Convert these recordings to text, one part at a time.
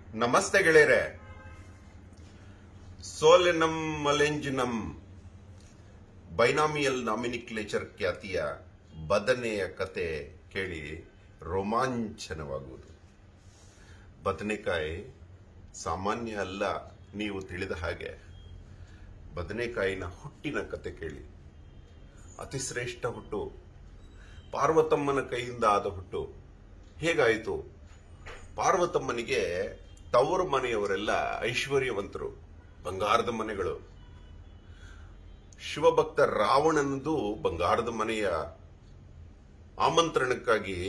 ನಮಸ್ತೆ ಗೆಳೆಯರೆ ಸೋಲೆನಂ ಮಲೆಂಜಿನಂ ಬೈನಾಮಿಯಲ್ ನಾಮಿನಿಕ್ಲೇಚರ್ ಖ್ಯಾತಿಯ ಬದನೆಯ ಕತೆ ಕೇಳಿ ರೋಮಾಂಚನವಾಗುವುದು ಬದನೆಕಾಯಿ ಸಾಮಾನ್ಯ ಅಲ್ಲ ನೀವು ತಿಳಿದ ಹಾಗೆ ಬದನೆಕಾಯಿನ ಹುಟ್ಟಿನ ಕತೆ ಕೇಳಿ ಅತಿಶ್ರೇಷ್ಠ ಹುಟ್ಟು ಪಾರ್ವತಮ್ಮನ ಕೈಯಿಂದ ಆದ ಹುಟ್ಟು ಹೇಗಾಯಿತು ಪಾರ್ವತಮ್ಮನಿಗೆ ತವರು ಮನೆಯವರೆಲ್ಲ ಐಶ್ವರ್ಯವಂತರು ಬಂಗಾರದ ಮನೆಗಳು ಶಿವಭಕ್ತ ರಾವಣನದು ಬಂಗಾರದ ಮನೆಯ ಆಮಂತ್ರಣಕ್ಕಾಗಿ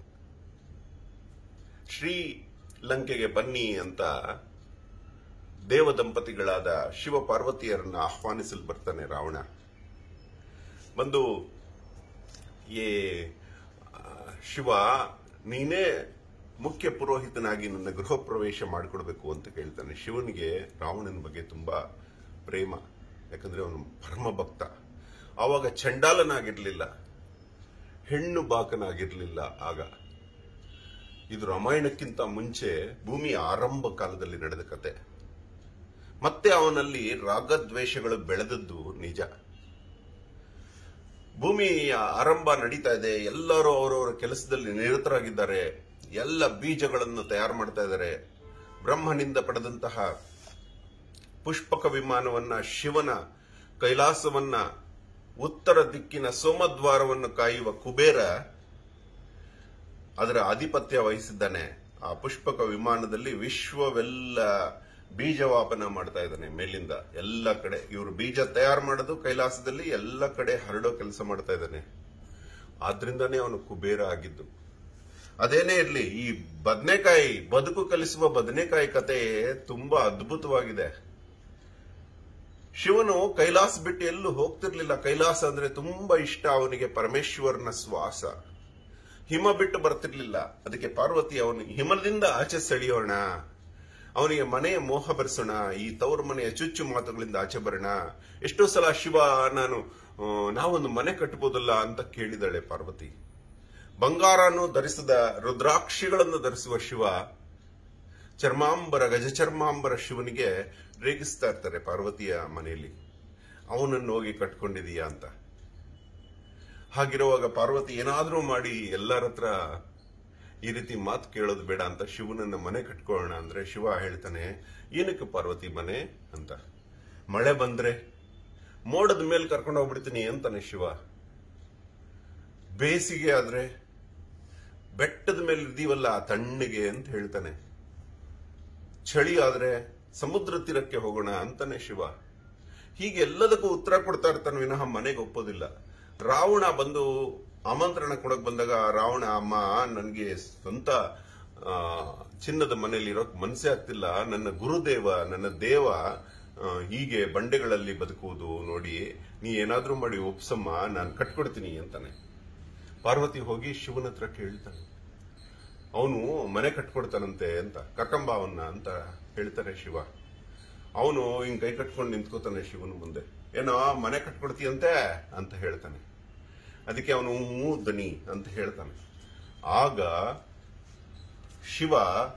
ಶ್ರೀ ಲಂಕೆಗೆ ಬನ್ನಿ ಅಂತ ದೇವ ದಂಪತಿಗಳಾದ ಶಿವ ಪಾರ್ವತಿಯರನ್ನ ಆಹ್ವಾನಿಸಲು ಬರ್ತಾನೆ ರಾವಣ ಬಂದು ಏ ಆ, ಶಿವ ನೀನೇ ಮುಖ್ಯ ಪುರೋಹಿತನಾಗಿ ನನ್ನ ಗೃಹ ಪ್ರವೇಶ ಮಾಡಿಕೊಡ್ಬೇಕು ಅಂತ ಕೇಳ್ತಾನೆ ಶಿವನಿಗೆ ರಾವಣನ ಬಗ್ಗೆ ತುಂಬಾ ಪ್ರೇಮ ಯಾಕಂದ್ರೆ ಅವನು ಪರಮ ಭಕ್ತ ಆವಾಗ ಚಂಡಾಲನಾಗಿರ್ಲಿಲ್ಲ ಹೆಣ್ಣು ಬಾಕನಾಗಿರ್ಲಿಲ್ಲ ಆಗ ಇದು ರಾಮಾಯಣಕ್ಕಿಂತ ಮುಂಚೆ ಭೂಮಿಯ ಆರಂಭ ಕಾಲದಲ್ಲಿ ನಡೆದ ಕತೆ ಮತ್ತೆ ಅವನಲ್ಲಿ ರಾಗದ್ವೇಷಗಳು ಬೆಳೆದದ್ದು ನಿಜ ಭೂಮಿಯ ಆರಂಭ ನಡೀತಾ ಇದೆ ಎಲ್ಲರೂ ಅವರವರ ಕೆಲಸದಲ್ಲಿ ನಿರತರಾಗಿದ್ದಾರೆ ಎಲ್ಲ ಬೀಜಗಳನ್ನು ತಯಾರು ಮಾಡ್ತಾ ಇದ್ದಾರೆ ಬ್ರಹ್ಮನಿಂದ ಪಡೆದಂತಹ ಪುಷ್ಪಕ ವಿಮಾನವನ್ನ ಶಿವನ ಕೈಲಾಸವನ್ನ ಉತ್ತರ ದಿಕ್ಕಿನ ಸೋಮದ್ವಾರವನ್ನು ಕಾಯುವ ಕುಬೇರ ಅದರ ಆಧಿಪತ್ಯ ವಹಿಸಿದ್ದಾನೆ ಆ ಪುಷ್ಪಕ ವಿಮಾನದಲ್ಲಿ ವಿಶ್ವವೆಲ್ಲ ಬೀಜವಾಪನ ಮಾಡ್ತಾ ಇದ್ದಾನೆ ಮೇಲಿಂದ ಎಲ್ಲ ಕಡೆ ಇವರು ಬೀಜ ತಯಾರು ಮಾಡೋದು ಕೈಲಾಸದಲ್ಲಿ ಎಲ್ಲ ಕಡೆ ಹರಡೋ ಕೆಲಸ ಮಾಡ್ತಾ ಇದ್ದಾನೆ ಆದ್ರಿಂದಾನೇ ಅವನು ಕುಬೇರ ಆಗಿದ್ದು ಅದೇನೇ ಇರ್ಲಿ ಈ ಬದನೆಕಾಯಿ ಬದುಕು ಕಲಿಸುವ ಬದನೆಕಾಯಿ ಕತೆ ತುಂಬಾ ಅದ್ಭುತವಾಗಿದೆ ಶಿವನು ಕೈಲಾಸ ಬಿಟ್ಟು ಎಲ್ಲೂ ಹೋಗ್ತಿರ್ಲಿಲ್ಲ ಕೈಲಾಸ ಅಂದ್ರೆ ತುಂಬಾ ಇಷ್ಟ ಅವನಿಗೆ ಪರಮೇಶ್ವರನ ಶ್ವಾಸ ಹಿಮ ಬಿಟ್ಟು ಬರ್ತಿರ್ಲಿಲ್ಲ ಅದಕ್ಕೆ ಪಾರ್ವತಿ ಅವನು ಹಿಮದಿಂದ ಆಚೆ ಸೆಳೆಯೋಣ ಅವನಿಗೆ ಮನೆಯ ಮೋಹ ಬೆರೆಸೋಣ ಈ ತವರು ಮನೆಯ ಚುಚ್ಚು ಮಾತುಗಳಿಂದ ಆಚೆ ಬರೋಣ ಎಷ್ಟೋ ಸಲ ಶಿವ ನಾನು ಆ, ನಾವೊಂದು ಮನೆ ಕಟ್ಟಬಹುದಲ್ಲ ಅಂತ ಕೇಳಿದಾಳೆ ಪಾರ್ವತಿ ಬಂಗಾರನು ಧರಿಸಿದ ರುದ್ರಾಕ್ಷಿಗಳನ್ನು ಧರಿಸುವ ಶಿವ ಚರ್ಮಾಂಬರ ಗಜಚರ್ಮಾಂಬರ ಶಿವನಿಗೆ ರೇಗಿಸ್ತಾ ಇರ್ತಾರೆ ಪಾರ್ವತಿಯ ಮನೆಯಲ್ಲಿ ಅವನನ್ನು ಹೋಗಿ ಕಟ್ಕೊಂಡಿದೀಯಾ ಅಂತ ಹಾಗಿರುವಾಗ ಪಾರ್ವತಿ ಏನಾದ್ರೂ ಮಾಡಿ ಎಲ್ಲರ ಹತ್ರ ಈ ರೀತಿ ಮಾತು ಕೇಳೋದು ಬೇಡ ಅಂತ ಶಿವನನ್ನ ಮನೆ ಕಟ್ಕೊಳ್ಳೋಣ ಅಂದ್ರೆ ಶಿವ ಹೇಳ್ತಾನೆ ಏನಕ್ಕೆ ಪಾರ್ವತಿ ಮನೆ ಅಂತ ಮಳೆ ಬಂದ್ರೆ ಮೋಡದ ಮೇಲೆ ಕರ್ಕೊಂಡು ಹೋಗ್ಬಿಡ್ತೀನಿ ಅಂತಾನೆ ಶಿವ ಬೇಸಿಗೆ ಆದ್ರೆ ಬೆಟ್ಟದ ಮೇಲೆ ಇದ್ದೀವಲ್ಲ ತಣ್ಣಗೆ ಅಂತ ಹೇಳ್ತಾನೆ ಚಳಿ ಆದ್ರೆ ಸಮುದ್ರ ತೀರಕ್ಕೆ ಹೋಗೋಣ ಅಂತಾನೆ ಶಿವ ಹೀಗೆ ಎಲ್ಲದಕ್ಕೂ ಉತ್ತರ ಕೊಡ್ತಾ ಇರ್ತಾನೆ ವಿನಃ ಮನೆಗೆ ಒಪ್ಪೋದಿಲ್ಲ ರಾವಣ ಬಂದು ಆಮಂತ್ರಣ ಕೊಡಕ್ ಬಂದಾಗ ರಾವಣ ಅಮ್ಮ ನನ್ಗೆ ಸ್ವಂತ ಆ, ಚಿನ್ನದ ಮನೆಯಲ್ಲಿ ಇರೋಕ್ ಮನಸ್ಸೇ ಆಗ್ತಿಲ್ಲ ನನ್ನ ಗುರುದೇವ ನನ್ನ ದೇವ ಆ, ಹೀಗೆ ಬಂಡೆಗಳಲ್ಲಿ ಬದುಕುವುದು ನೋಡಿ ನೀ ಏನಾದ್ರೂ ಮಾಡಿ ಒಪ್ಸಮ್ಮ ನಾನು ಕಟ್ಕೊಡ್ತೀನಿ ಅಂತಾನೆ ಪಾರ್ವತಿ ಹೋಗಿ ಶಿವನ ಹತ್ರ ಕೇಳ್ತಾನೆ ಅವನು ಮನೆ ಕಟ್ಕೊಡ್ತಾನಂತೆ ಅಂತ ಕರ್ಕಂಬ ಅವನ್ನ ಅಂತ ಹೇಳ್ತಾರೆ ಶಿವ ಅವನು ಹಿಂಗ್ ಕೈ ಕಟ್ಕೊಂಡು ನಿಂತ್ಕೋತಾನೆ ಶಿವನ ಮುಂದೆ ಏನೋ ಮನೆ ಕಟ್ಕೊಡ್ತೀಯಂತೆ ಅಂತ ಹೇಳ್ತಾನೆ ಅದಕ್ಕೆ ಅವನು ಹೂ ದನಿ ಅಂತ ಹೇಳ್ತಾನೆ ಆಗ ಶಿವ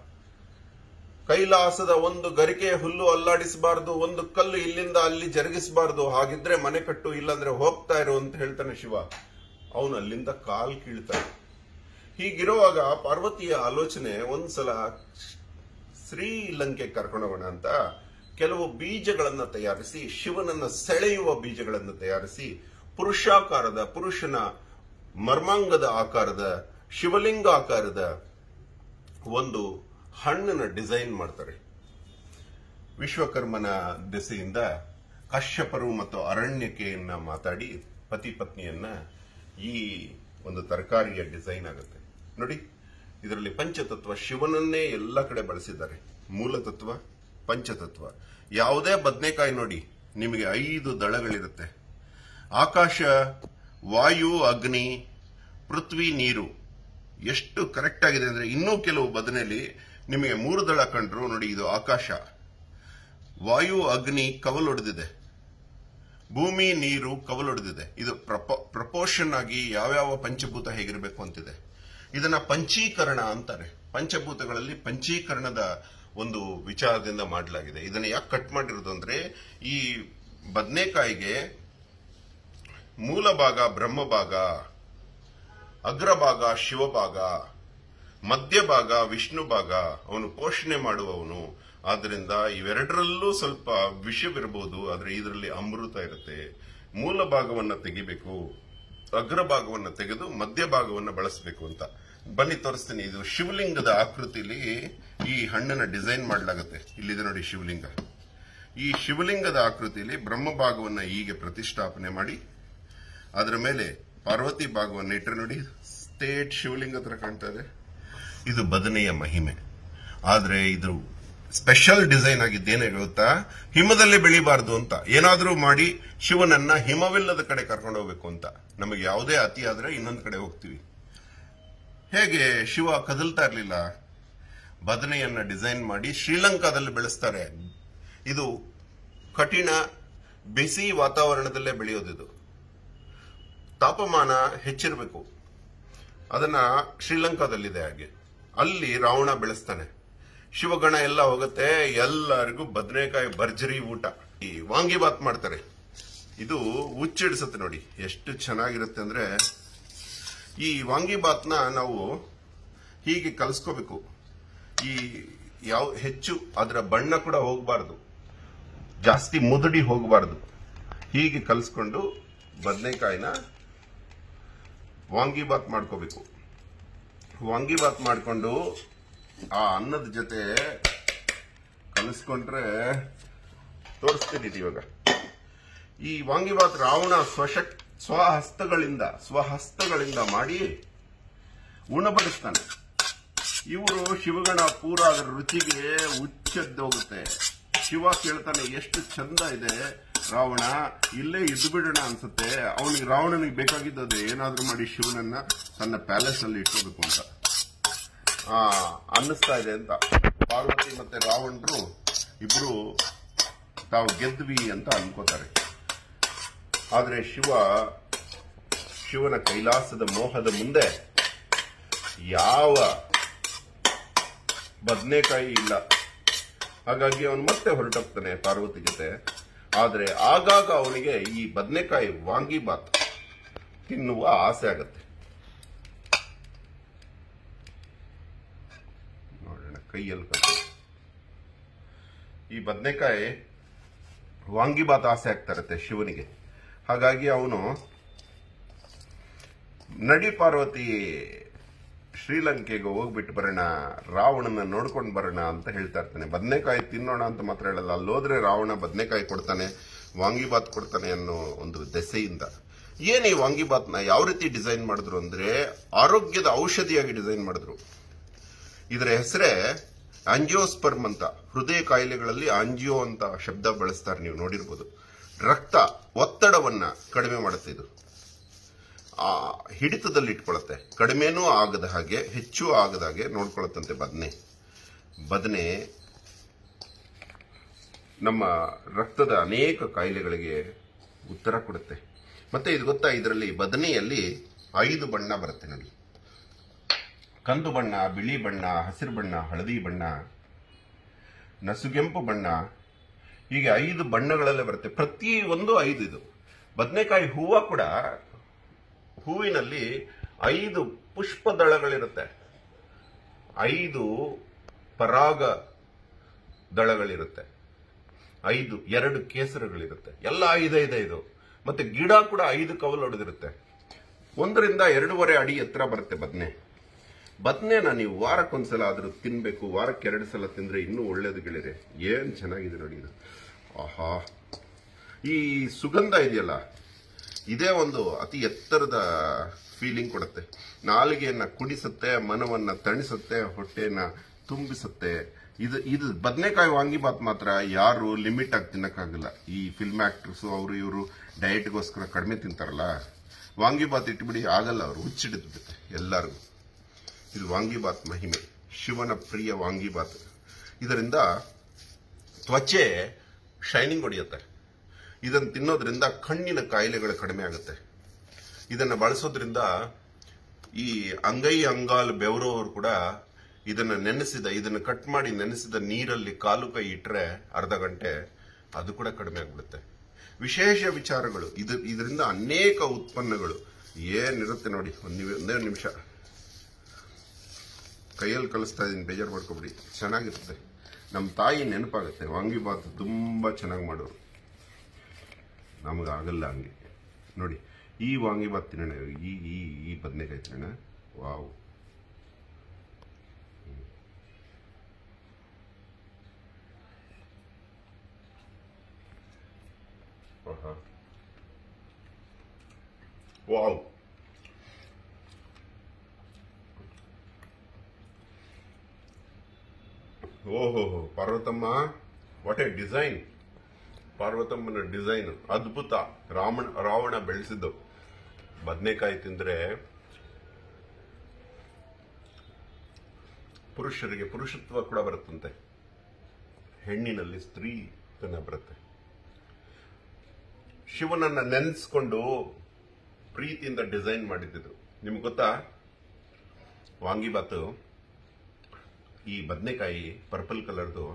ಕೈಲಾಸದ ಒಂದು ಗರಿಕೆ ಹುಲ್ಲು ಅಲ್ಲಾಡಿಸಬಾರದು ಒಂದು ಕಲ್ಲು ಇಲ್ಲಿಂದ ಅಲ್ಲಿ ಜರುಗಿಸಬಾರದು ಹಾಗಿದ್ರೆ ಮನೆ ಕಟ್ಟು ಇಲ್ಲಾಂದ್ರೆ ಹೋಗ್ತಾ ಇರು ಅಂತ ಹೇಳ್ತಾನೆ ಶಿವ ಅವನು ಅಲ್ಲಿಂದ ಕಾಲ್ ಕೀಳ್ತಾನೆ ಹೀಗಿರುವಾಗ ಪಾರ್ವತಿಯ ಆಲೋಚನೆ ಒಂದ್ಸಲ ಶ್ರೀಲಂಕೆ ಕರ್ಕೊಂಡೋಗೋಣ ಅಂತ ಕೆಲವು ಬೀಜಗಳನ್ನ ತಯಾರಿಸಿ ಶಿವನನ್ನ ಸೆಳೆಯುವ ಬೀಜಗಳನ್ನು ತಯಾರಿಸಿ ಪುರುಷಾಕಾರದ ಪುರುಷನ ಮರ್ಮಾಂಗದ ಆಕಾರದ ಶಿವಲಿಂಗ ಆಕಾರದ ಒಂದು ಹಣ್ಣನ್ನ ಡಿಸೈನ್ ಮಾಡ್ತಾರೆ ವಿಶ್ವಕರ್ಮನ ದೆಸೆಯಿಂದ ಕಶ್ಯಪರು ಮತ್ತು ಅರಣ್ಯಕೆಯನ್ನ ಮಾತಾಡಿ ಪತಿ ಪತ್ನಿಯನ್ನ ಈ ಒಂದು ತರಕಾರಿಯ ಡಿಸೈನ್ ಆಗುತ್ತೆ ನೋಡಿ ಇದರಲ್ಲಿ ಪಂಚತತ್ವ ಶಿವನನ್ನೇ ಎಲ್ಲ ಕಡೆ ಬಳಸಿದ್ದಾರೆ ಮೂಲ ತತ್ವ ಪಂಚತತ್ವ ಯಾವುದೇ ಬದನೆಕಾಯಿ ನೋಡಿ ನಿಮಗೆ ಐದು ದಳಗಳಿರುತ್ತೆ ಆಕಾಶ ವಾಯು ಅಗ್ನಿ ಪೃಥ್ವಿ ನೀರು ಎಷ್ಟು ಕರೆಕ್ಟ್ ಆಗಿದೆ ಅಂದ್ರೆ ಇನ್ನೂ ಕೆಲವು ಬದನೆಯಲ್ಲಿ ನಿಮಗೆ ಮೂರು ದಳ ಕಂಡ್ರು ನೋಡಿ ಇದು ಆಕಾಶ ವಾಯು ಅಗ್ನಿ ಕವಲೊಡೆದಿದೆ ಭೂಮಿ ನೀರು ಕವಲೊಡೆದಿದೆ ಇದು ಪ್ರಪೋರ್ಷನ್ ಆಗಿ ಯಾವ್ಯಾವ ಪಂಚಭೂತ ಹೇಗಿರಬೇಕು ಅಂತಿದೆ ಇದನ್ನ ಪಂಚೀಕರಣ ಅಂತಾರೆ ಪಂಚಭೂತಗಳಲ್ಲಿ ಪಂಚೀಕರಣದ ಒಂದು ವಿಚಾರದಿಂದ ಮಾಡಲಾಗಿದೆ ಇದನ್ನ ಯಾಕೆ ಕಟ್ ಮಾಡಿರೋದು ಅಂದ್ರೆ ಈ ಬದನೆಕಾಯಿಗೆ ಮೂಲ ಭಾಗ ಬ್ರಹ್ಮ ಭಾಗ ಅಗ್ರಭಾಗ ಶಿವಭಾಗ ಮಧ್ಯಭಾಗ ವಿಷ್ಣು ಭಾಗ ಅವನು ಪೋಷಣೆ ಮಾಡುವವನು ಆದ್ರಿಂದ ಇವೆರಡರಲ್ಲೂ ಸ್ವಲ್ಪ ವಿಷವಿರಬಹುದು ಆದ್ರೆ ಇದರಲ್ಲಿ ಅಮೃತ ಇರುತ್ತೆ ಮೂಲ ಭಾಗವನ್ನ ತೆಗಿಬೇಕು ಅಗ್ರ ಭಾಗವನ್ನ ತೆಗೆದು ಮಧ್ಯ ಭಾಗವನ್ನ ಬಳಸಬೇಕು ಅಂತ ಬನ್ನಿ ತೋರಿಸ್ತೀನಿ ಇದು ಶಿವಲಿಂಗದ ಆಕೃತಿಲಿ ಈ ಹಣ್ಣನ್ನ ಡಿಸೈನ್ ಮಾಡಲಾಗುತ್ತೆ ಇಲ್ಲಿದೆ ನೋಡಿ ಶಿವಲಿಂಗ ಈ ಶಿವಲಿಂಗದ ಆಕೃತಿಯಲ್ಲಿ ಬ್ರಹ್ಮ ಭಾಗವನ್ನ ಹೀಗೆ ಪ್ರತಿಷ್ಠಾಪನೆ ಮಾಡಿ ಅದರ ಮೇಲೆ ಪಾರ್ವತಿ ಭಾಗವನ್ನು ಇಟ್ಟರೆ ನೋಡಿ ಸ್ಟೇಟ್ ಶಿವಲಿಂಗ ತರ ಕಾಣ್ತಾ ಇದೆ ಇದು ಬದನೆಯ ಮಹಿಮೆ ಆದ್ರೆ ಇದು ಸ್ಪೆಷಲ್ ಡಿಸೈನ್ ಆಗಿದ್ದೇನೆ ಗೊತ್ತಾ ಹಿಮದಲ್ಲಿ ಬೆಳಿಬಾರ್ದು ಅಂತ ಏನಾದ್ರೂ ಮಾಡಿ ಶಿವನನ್ನ ಹಿಮವಿಲ್ಲದ ಕಡೆ ಕರ್ಕೊಂಡು ಹೋಗ್ಬೇಕು ಅಂತ ನಮಗೆ ಯಾವುದೇ ಅತಿ ಆದ್ರೆ ಇನ್ನೊಂದು ಕಡೆ ಹೋಗ್ತೀವಿ ಹೇಗೆ ಶಿವ ಕದಲ್ತಾ ಇರ್ಲಿಲ್ಲ ಬದನೆಯನ್ನ ಡಿಸೈನ್ ಮಾಡಿ ಶ್ರೀಲಂಕಾದಲ್ಲಿ ಬೆಳೆಸ್ತಾರೆ ಇದು ಕಠಿಣ ಬಿಸಿ ವಾತಾವರಣದಲ್ಲೇ ಬೆಳೆಯೋದಿದು ತಾಪಮಾನ ಹೆಚ್ಚಿರಬೇಕು ಅದನ್ನ ಶ್ರೀಲಂಕಾದಲ್ಲಿದೆ ಹಾಗೆ ಅಲ್ಲಿ ರಾವಣ ಬೆಳೆಸ್ತಾನೆ ಶಿವಗಣ ಎಲ್ಲ ಹೋಗುತ್ತೆ ಎಲ್ಲರಿಗೂ ಬದನೆಕಾಯಿ ಭರ್ಜರಿ ಊಟ ಈ ವಾಂಗಿಬಾತ್ ಮಾಡ್ತಾರೆ ಇದು ಹುಚ್ಚಿಡಿಸುತ್ತೆ ನೋಡಿ ಎಷ್ಟು ಚೆನ್ನಾಗಿರುತ್ತೆ ಅಂದ್ರೆ ಈ ವಾಂಗಿಬಾತ್ನ ನಾವು ಹೀಗೆ ಕಲಿಸ್ಕೋಬೇಕು ಈ ಯಾವ ಹೆಚ್ಚು ಅದರ ಬಣ್ಣ ಕೂಡ ಹೋಗಬಾರ್ದು ಜಾಸ್ತಿ ಮುದುಡಿ ಹೋಗಬಾರ್ದು ಹೀಗೆ ಕಲಿಸ್ಕೊಂಡು ಬದನೆಕಾಯಿನ ವಾಂಗಿಬಾತ್ ಮಾಡ್ಕೋಬೇಕು ವಾಂಗಿಬಾತ್ ಮಾಡ್ಕೊಂಡು ಆ ಅನ್ನದ ಜೊತೆ ಕಲಿಸ್ಕೊಂಡ್ರೆ ತೋರಿಸ್ತೀನಿ ಇವಾಗ ಈ ವಾಂಗಿಬಾತ್ ರಾವಣ ಸ್ವಶಕ್ ಸ್ವಹಸ್ತಗಳಿಂದ ಸ್ವಹಸ್ತಗಳಿಂದ ಮಾಡಿ ಉಣಬಡಿಸ್ತಾನೆ ಇವರು ಶಿವಗಣ ಪೂರ ಅದರ ರುಚಿಗೆ ಹುಚ್ಚೆದ್ದೋಗುತ್ತೆ ಶಿವ ಕೇಳ್ತಾನೆ ಎಷ್ಟು ಚಂದ ಇದೆ ರಾವಣ ಇಲ್ಲೇ ಇದ್ದು ಬಿಡೋಣ ಅನ್ಸುತ್ತೆ ಅವನಿಗೆ ರಾವಣನಿಗೆ ಬೇಕಾಗಿದ್ದದೆ ಏನಾದ್ರೂ ಮಾಡಿ ಶಿವನನ್ನ ತನ್ನ ಪ್ಯಾಲೇಸ್ ಅಲ್ಲಿ ಇಟ್ಕೋಬೇಕು ಅಂತ ಆ ಅನ್ನಿಸ್ತಾ ಇದೆ ಅಂತ ಪಾರ್ವತಿ ಮತ್ತೆ ರಾವಣರು ಇಬ್ರು ತಾವು ಗೆದ್ವಿ ಅಂತ ಅನ್ಕೋತಾರೆ ಆದ್ರೆ ಶಿವ ಶಿವನ ಕೈಲಾಸದ ಮೋಹದ ಮುಂದೆ ಯಾವ ಬದನೆಕಾಯಿ ಇಲ್ಲ ಹಾಗಾಗಿ ಅವನು ಮತ್ತೆ ಹೊರಟೋಗ್ತಾನೆ ಪಾರ್ವತಿ ಜೊತೆ ಆದ್ರೆ ಆಗಾಗ ಅವನಿಗೆ ಈ ಬದನೆಕಾಯಿ ವಾಂಗಿಬಾತ್ ತಿನ್ನುವ ಆಸೆ ಆಗತ್ತೆ ನೋಡೋಣ ಕೈಯಲ್ಲಿ ಕಟ್ಟು ಈ ಬದನೆಕಾಯಿ ವಾಂಗಿಬಾತ್ ಆಸೆ ಆಗ್ತಾ ಇರತ್ತೆ ಶಿವನಿಗೆ ಹಾಗಾಗಿ ಅವನು ನಡಿ ಪಾರ್ವತಿ ಶ್ರೀಲಂಕೆಗೆ ಹೋಗ್ಬಿಟ್ಟು ಬರೋಣ ರಾವಣನ ನೋಡ್ಕೊಂಡು ಬರೋಣ ಅಂತ ಹೇಳ್ತಾ ಇರ್ತಾನೆ ಬದನೆಕಾಯಿ ತಿನ್ನೋಣ ಅಂತ ಮಾತ್ರ ಹೇಳಲ್ಲ ಅಲ್ಲೋದ್ರೆ ರಾವಣ ಬದನೆಕಾಯಿ ಕೊಡ್ತಾನೆ ವಾಂಗಿಬಾತ್ ಕೊಡ್ತಾನೆ ಅನ್ನೋ ಒಂದು ದೆಸೆಯಿಂದ ಏನ್ ಈ ವಾಂಗಿಬಾತ್ನ ಯಾವ ರೀತಿ ಡಿಸೈನ್ ಮಾಡಿದ್ರು ಅಂದ್ರೆ ಆರೋಗ್ಯದ ಔಷಧಿಯಾಗಿ ಡಿಸೈನ್ ಮಾಡಿದ್ರು ಇದರ ಹೆಸರೇ ಆಂಜಿಯೋಸ್ಪರ್ಮ್ ಅಂತ ಹೃದಯ ಕಾಯಿಲೆಗಳಲ್ಲಿ ಆಂಜಿಯೋ ಅಂತ ಶಬ್ದ ಬಳಸ್ತಾರೆ ನೀವು ನೋಡಿರ್ಬೋದು ರಕ್ತ ಒತ್ತಡವನ್ನ ಕಡಿಮೆ ಮಾಡುತ್ತೆ ಇದು ಆ ಹಿಡಿತದಲ್ಲಿ ಇಟ್ಕೊಳತ್ತೆ ಕಡಿಮೆನೂ ಆಗದ ಹಾಗೆ ಹೆಚ್ಚು ಆಗದ ಹಾಗೆ ನೋಡ್ಕೊಳತ್ತಂತೆ ಬದನೆ ಬದನೆ ನಮ್ಮ ರಕ್ತದ ಅನೇಕ ಕಾಯಿಲೆಗಳಿಗೆ ಉತ್ತರ ಕೊಡುತ್ತೆ ಮತ್ತೆ ಇದು ಗೊತ್ತಾ ಇದರಲ್ಲಿ ಬದನೆಯಲ್ಲಿ ಐದು ಬಣ್ಣ ಬರುತ್ತೆ ನೋಡಿ ಕಂದು ಬಣ್ಣ ಬಿಳಿ ಬಣ್ಣ ಹಸಿರು ಬಣ್ಣ ಹಳದಿ ಬಣ್ಣ ನಸುಗೆಂಪು ಬಣ್ಣ ಹೀಗೆ ಐದು ಬಣ್ಣಗಳಲ್ಲೇ ಬರುತ್ತೆ ಪ್ರತಿ ಒಂದು ಐದು ಇದು ಬದನೆಕಾಯಿ ಹೂವ ಕೂಡ ಹೂವಿನಲ್ಲಿ ಐದು ಪುಷ್ಪ ದಳಗಳಿರುತ್ತೆ ಐದು ಪರಾಗ ದಳಗಳಿರುತ್ತೆ ಐದು ಎರಡು ಕೇಸರಗಳಿರುತ್ತೆ ಎಲ್ಲ ಐದು ಐದು ಐದು ಮತ್ತೆ ಗಿಡ ಕೂಡ ಐದು ಕವಲು ಹೊಡೆದಿರುತ್ತೆ ಒಂದರಿಂದ ಎರಡೂವರೆ ಅಡಿ ಎತ್ತರ ಬರುತ್ತೆ ಬದನೆ ಬದನೆನ ನೀವು ವಾರಕ್ಕೊಂದ್ಸಲ ಆದ್ರೂ ತಿನ್ಬೇಕು ವಾರಕ್ಕೆ ಎರಡು ಸಲ ತಿಂದ್ರೆ ಇನ್ನೂ ಒಳ್ಳೇದು ಗೆಳೆಯರೆ ಏನ್ ಚೆನ್ನಾಗಿದೆ ನೋಡಿ ಇದು ಆಹಾ ಈ ಸುಗಂಧ ಇದೆಯಲ್ಲ ಇದೇ ಒಂದು ಅತಿ ಎತ್ತರದ ಫೀಲಿಂಗ್ ಕೊಡುತ್ತೆ ನಾಲಿಗೆಯನ್ನ ಕುಡಿಸುತ್ತೆ ಮನವನ್ನ ತಣಿಸುತ್ತೆ ಹೊಟ್ಟೆನ ತುಂಬಿಸುತ್ತೆ ಇದು ಇದು ಬದನೆಕಾಯಿ ವಾಂಗಿಬಾತ್ ಮಾತ್ರ ಯಾರು ಲಿಮಿಟ್ ಆಗಿ ತಿನ್ನಕ್ಕಾಗಲ್ಲ ಈ ಫಿಲ್ಮ್ ಆಕ್ಟರ್ಸ್ ಅವರು ಇವರು ಡಯಟ್ಗೋಸ್ಕರ ಕಡಿಮೆ ತಿಂತಾರಲ್ಲ ವಾಂಗಿಬಾತ್ ಇಟ್ಬಿಡಿ ಆಗಲ್ಲ ಅವರು ಹುಚ್ಚಿಡಿದು ಬಿಡುತ್ತೆ ಎಲ್ಲರಿಗೂ ಇದು ವಾಂಗಿಬಾತ್ ಮಹಿಮೆ ಶಿವನ ಪ್ರಿಯ ವಾಂಗಿಬಾತ್ ಇದರಿಂದ ತ್ವಚೆ ಶೈನಿಂಗ್ ಹೊಡೆಯುತ್ತೆ ಇದನ್ನು ತಿನ್ನೋದ್ರಿಂದ ಕಣ್ಣಿನ ಕಾಯಿಲೆಗಳು ಕಡಿಮೆ ಆಗುತ್ತೆ ಇದನ್ನು ಬಳಸೋದ್ರಿಂದ ಈ ಅಂಗೈ ಅಂಗಾಲು ಬೆವರೋರು ಕೂಡ ಇದನ್ನ ನೆನೆಸಿದ ಇದನ್ನ ಕಟ್ ಮಾಡಿ ನೆನೆಸಿದ ನೀರಲ್ಲಿ ಕಾಲು ಕೈ ಇಟ್ರೆ ಅರ್ಧ ಗಂಟೆ ಅದು ಕೂಡ ಕಡಿಮೆ ಆಗ್ಬಿಡುತ್ತೆ ವಿಶೇಷ ವಿಚಾರಗಳು ಇದು ಇದರಿಂದ ಅನೇಕ ಉತ್ಪನ್ನಗಳು ಏನಿರುತ್ತೆ ನೋಡಿ ಒಂದು ನಿಮಿ- ಒಂದೇ ನಿಮಿಷ ಕೈಯಲ್ಲಿ ಕಲಿಸ್ತಾ ಇದೀನಿ ಬೇಜಾರು ಮಾಡ್ಕೊಬಿಡಿ ಚೆನ್ನಾಗಿರುತ್ತೆ ನಮ್ಮ ತಾಯಿ ನೆನಪಾಗುತ್ತೆ ವಾಂಗಿಬಾತ್ ತುಂಬಾ ಚೆನ್ನಾಗಿ ಮಾಡೋರು ನಮಗೆ ಆಗಲ್ಲ ಹಂಗೆ ನೋಡಿ ಈ ವಾಂಗಿಬಾತ್ ತಿನ್ನೋಣ ಈ ಈ ಈ ಬದನೆಕಾಯಿ ತಿನ್ನೋಣ ವಾವ್ ಆಹಾ. ವಾವ್ ಓಹೋ ಪಾರ್ವತಮ್ಮ ವಾಟ್ ಎ ಡಿಸೈನ್ ಪಾರ್ವತಮ್ಮನ ಡಿಸೈನ್ ಅದ್ಭುತ ರಾವಣ ರಾವಣ ಬೆಳೆಸಿದ್ದು ಬದನೆಕಾಯಿ ತಿಂದ್ರೆ ಪುರುಷರಿಗೆ ಪುರುಷತ್ವ ಕೂಡ ಬರುತ್ತಂತೆ ಹೆಣ್ಣಿನಲ್ಲಿ ಸ್ತ್ರೀತನ ಬರುತ್ತೆ ಶಿವನನ್ನ ನೆನೆಸ್ಕೊಂಡು ಪ್ರೀತಿಯಿಂದ ಡಿಸೈನ್ ಮಾಡಿದ್ದು ನಿಮ್ಗೆ ಗೊತ್ತಾ ವಾಂಗಿಬಾತು ಈ ಬದನೆಕಾಯಿ ಪರ್ಪಲ್ ಕಲರ್ದು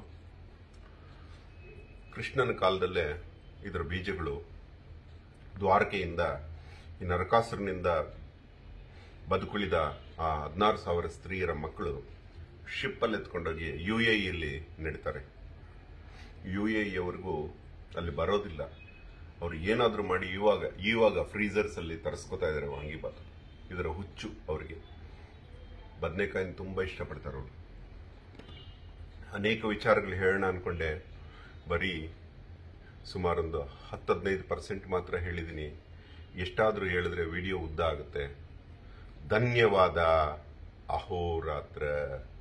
ಕೃಷ್ಣನ ಕಾಲದಲ್ಲೇ ಇದರ ಬೀಜಗಳು ದ್ವಾರಕೆಯಿಂದ ಈ ನರಕಾಸುರನಿಂದ ಬದುಕುಳಿದ ಆ ಹದಿನಾರು ಸಾವಿರ ಸ್ತ್ರೀಯರ ಮಕ್ಕಳು ಶಿಪ್ಪಲ್ಲಿ ಎತ್ಕೊಂಡೋಗಿ ಯು ಎ ಇಯಲ್ಲಿ ನೆಡ್ತಾರೆ ಯು ಎ ಅವರಿಗೂ ಅಲ್ಲಿ ಬರೋದಿಲ್ಲ ಅವ್ರು ಏನಾದರೂ ಮಾಡಿ ಇವಾಗ ಇವಾಗ ಫ್ರೀಸರ್ಸ್ ಅಲ್ಲಿ ತರಿಸ್ಕೊತಾ ಇದ್ದಾರೆ ವಾಂಗಿಬಾತ್ ಇದರ ಹುಚ್ಚು ಅವರಿಗೆ ಬದನೆಕಾಯಿನ ತುಂಬಾ ಇಷ್ಟಪಡ್ತಾರೆ ಅವರು ಅನೇಕ ವಿಚಾರಗಳು ಹೇಳೋಣ ಅನ್ಕೊಂಡೆ ಬರೀ ಸುಮಾರೊಂದು ಹತ್ತು ಹದಿನೈದು ಪರ್ಸೆಂಟ್ ಮಾತ್ರ ಹೇಳಿದ್ದೀನಿ ಎಷ್ಟಾದರೂ ಹೇಳಿದ್ರೆ ವಿಡಿಯೋ ಉದ್ದ ಆಗುತ್ತೆ ಧನ್ಯವಾದ ಅಹೋರಾತ್ರ